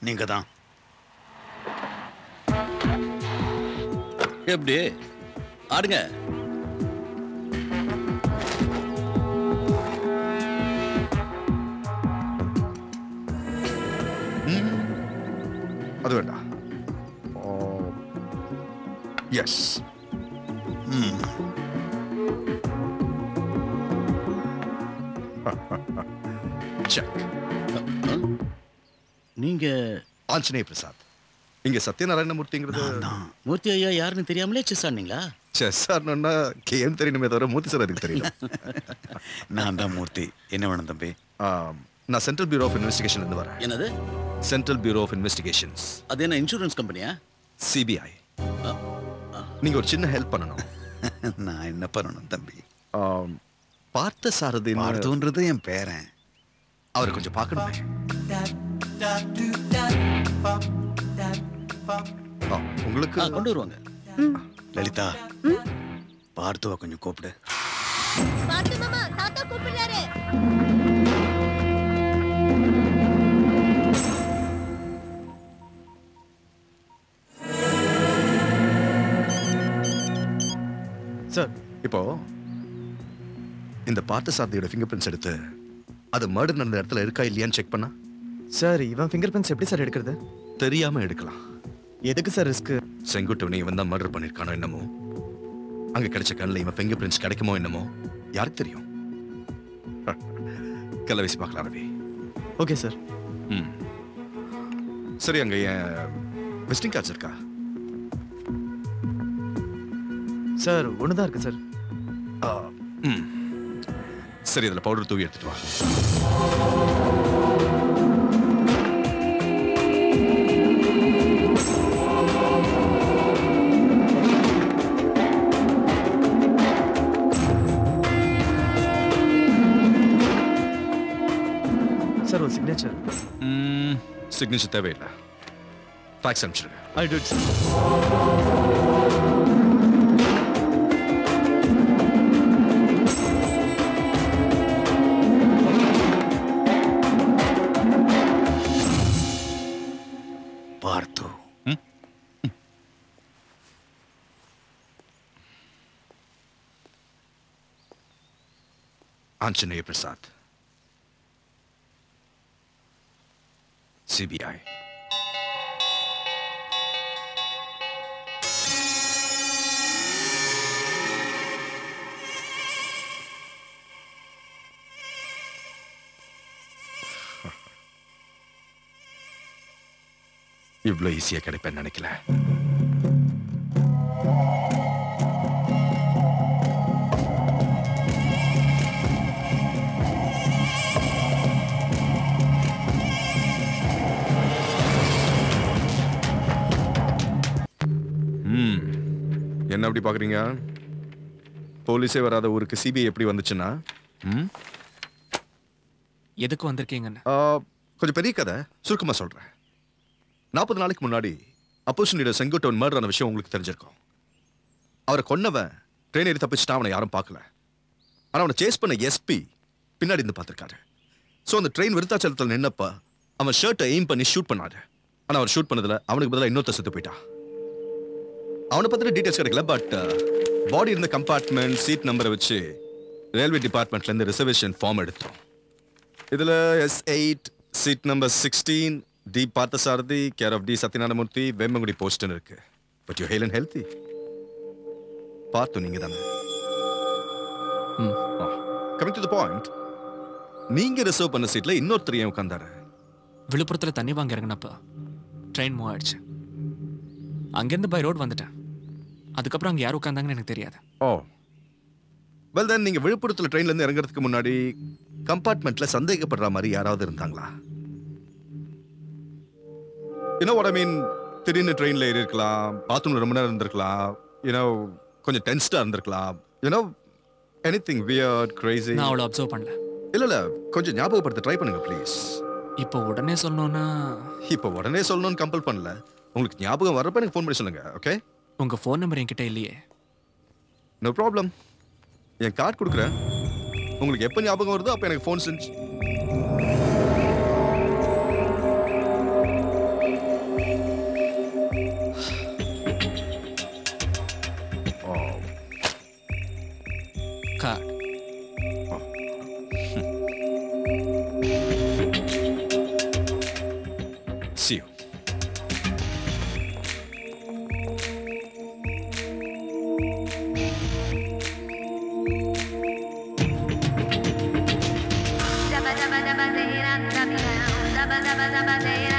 நீங்க தான் எப்படி ஆடுங்க அது வேண்டாம் எஸ் ம் செக் நீங்க ஆஞ்சநேய பிரசாத் இங்க சத்யநாராயணமூர்த்திங்கிறது நான் தான் மூர்த்தி ஐயா யாருன்னு தெரியாமலே செஸ் ஆனீங்களா செஸ் ஆடணும்னா கேம் தெரியணுமே தவிர மூர்த்தி சார் அதுக்கு தெரியல நான் தான் மூர்த்தி என்ன வேணும் தம்பி ஆம், நான் சென்ட்ரல் பியூரோ ஆஃப் இன்வெஸ்டிகேஷன் இருந்து வரேன் என்னது சென்ட்ரல் பியூரோ ஆஃப் இன்வெஸ்டிகேஷன்ஸ் அது என்ன இன்சூரன்ஸ் கம்பெனியா சிபிஐ நீங்க ஒரு சின்ன ஹெல்ப் பண்ணணும் நான் என்ன பண்ணணும் தம்பி ஆம், பார்த்த சாரதி பார்த்தோன்றது என் பேரன் அவரை கொஞ்சம் பார்க்கணுமே ஆ, உங்களுக்கு ஆ, கொண்டு வருவாங்க லலிதா பார்த்துவா கொஞ்சம் கூப்பிடு பார்த்து மாமா தாத்தா கூப்பிடுறாரு சார் இப்போ இந்த பார்த்த சாரதியோட ஃபிங்கர் பிரிண்ட்ஸ் எடுத்து அது மர்டர் நடந்த இடத்துல இருக்கா இல்லையான்னு செக் பண்ணா சார் இவன் ஃபிங்கர் பிரிண்ட்ஸ் எப்படி சார் எடுக்கிறது தெரியாம எடுக்கலாம் எதுக்கு சார் ரிஸ்க் செங்குட்டவனை இவன் தான் மர்டர் பண்ணிருக்கானோ என்னமோ அங்க கிடைச்ச கண்ணில் இவன் ஃபிங்கர் பிரிண்ட்ஸ் கிடைக்குமோ என்னமோ யாருக்கு தெரியும் கல்ல வீசி பார்க்கலாம் ரவி ஓகே சார் ம் சரி அங்க என் விசிட்டிங் கார்ட்ஸ் இருக்கா சார் ஒன்று தான் இருக்கு சார் ஆ, ம் சரி அதில் பவுடர் தூவி எடுத்துட்டு வா சார் ஒரு சிக்னேச்சர் சிக்னேச்சர் தேவையில்லை ஃபேக்ஸ் அனுப்பிச்சிருங்க ஐ டூ இட் சார் பார்த்து ஆஞ்சநேய பிரசாத் சிபிஐ இவ்வளோ ஈஸியாக கிடைப்பேன்னு நினைக்கல ம் என்ன அப்படி பார்க்குறீங்க போலீஸே வராத ஊருக்கு சிபிஐ எப்படி வந்துச்சுன்னா ம் எதுக்கு வந்திருக்கீங்கன்னு ஆ, கொஞ்சம் பெரிய கதை சுருக்கமா சொல்றேன் நாற்பது நாளைக்கு முன்னாடி அப்போசிஷன் லீடர் செங்குட்டவன் மர்டர் ஆன விஷயம் உங்களுக்கு தெரிஞ்சிருக்கும் அவரை கொன்னவன் ட்ரெயின் ஏறி தப்பிச்சுட்டா அவனை யாரும் பார்க்கல ஆனா அவனை சேஸ் பண்ண எஸ்பி பின்னாடி இருந்து பார்த்திருக்காரு ஸோ அந்த ட்ரெயின் விருத்தாச்சலத்தில் நின்னப்ப அவன் ஷர்ட்டை எய்ம் பண்ணி ஷூட் பண்ணாரு ஆனா அவர் ஷூட் பண்ணதுல அவனுக்கு பதிலாக இன்னொருத்த செத்து போயிட்டான் அவனை பத்தின டீடைல்ஸ் கிடைக்கல பட் பாடி இருந்த கம்பார்ட்மெண்ட் சீட் நம்பரை வச்சு ரயில்வே டிபார்ட்மெண்ட்ல இருந்து ரிசர்வேஷன் ஃபார்ம் எடுத்தோம் இதுல S eight seat number sixteen T Parthasarathy care of T Sathyanarayanamurthy Vembangudi போஸ்டன் இருக்கு but you hell and healthy பார்த்து நீங்க தானே கமிங் டு த பாயிண்ட் நீங்க ரிசர்வ் பண்ண சீட்ல இன்னொருத்தர் ஏன் உட்கார்ந்தாரு விழுப்புரத்துல தண்ணி வாங்க இறங்கினப்ப ட்ரெயின் மூவ் ஆயிடுச்சு அங்கேருந்து பை ரோட் வந்துட்டேன் அதுக்கப்புறம் அங்கே யார் உட்காந்தாங்கன்னு எனக்கு தெரியாது ஓ வெல் தென் நீங்க விழுப்புரத்துல ட்ரெயின்ல இருந்து இறங்குறதுக்கு முன்னாடி கம்பார்ட்மெண்ட்ல சந்தேகப்படுற மாதிரி யாராவது இருந்தாங்களா யூனோ வாட் ஐ மீன் திடீர்னு ட்ரெயின்ல ஏறி இருக்கலாம் பாத்ரூம்ல ரொம்ப நேரம் இருந்திருக்கலாம் யூனோ கொஞ்சம் டென்ஸ்டா இருந்திருக்கலாம் you know anything weird crazy நான் அவ்வளோ அப்சர்வ் பண்ணல இல்ல இல்ல கொஞ்சம் ஞாபகப்படுத்த ட்ரை பண்ணுங்க ப்ளீஸ் இப்போ உடனே சொல்லணும்னா இப்போ உடனே சொல்லணும்னு கம்பல் பண்ணல உங்களுக்கு ஞாபகம் வர்றப்ப எனக்கு ஃபோன் பண்ணி சொல்லுங்க ஓகே உங்க ஃபோன் நம்பர் என்கிட்ட இல்லையே நோ ப்ராப்ளம் என் கார்டு கொடுக்குறேன் உங்களுக்கு எப்போ ஞாபகம் வருதோ அப்போ எனக்கு ஃபோன் செஞ்சு ba da ba da